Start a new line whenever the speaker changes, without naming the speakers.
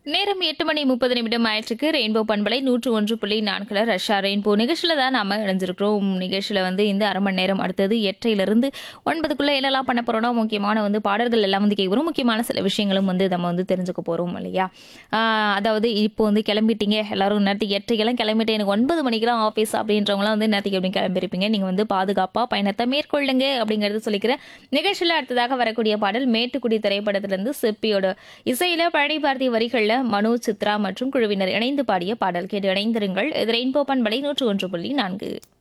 நேரம் எட்டு மணி முப்பது நிமிடம் ஆயிற்றுக்கு ரெயின்போ பண்பலை நூற்று ஒன்று புள்ளி நான்குல ரஷ்யா ரெயின்போ நிகழ்ச்சியில் தான் நாம இணைஞ்சிருக்கிறோம் நிகழ்ச்சியில் வந்து இந்த அரை மணி நேரம் அடுத்தது எட்டரையிலிருந்து ஒன்பதுக்குள்ள என்னெல்லாம் பண்ண போறோம்னா முக்கியமான வந்து பாடல்கள் எல்லாம் வந்து கேட்குறோம் முக்கியமான சில விஷயங்களும் வந்து நம்ம வந்து தெரிஞ்சுக்க போறோம் இல்லையா ஆஹ் அதாவது இப்போ வந்து கிளம்பிட்டீங்க எல்லாரும் நேரத்துக்கு எட்டரைக்கெல்லாம் கிளம்பிட்டு எனக்கு ஒன்பது மணிக்கெல்லாம் ஆஃபீஸ் அப்படின்றவங்களாம் வந்து நேரத்துக்கு எப்படி கிளம்பியிருப்பீங்க நீங்கள் வந்து பாதுகாப்பாக பயணத்தை மேற்கொள்ளுங்க அப்படிங்கிறது சொல்லிக்கிறேன் நிகழ்ச்சியில் அடுத்ததாக வரக்கூடிய பாடல் மேட்டுக்குடி திரைப்படத்திலிருந்து சிப்பியோட இசையில பழனி பாரதி வரிகளில் மனு சித்ரா மற்றும் குழுவினர் இணைந்து பாடிய பாடல் கேட்டு இணைந்திருங்கள் இது ரெயின்போ பண்பலை நூற்று ஒன்று புள்ளி நான்கு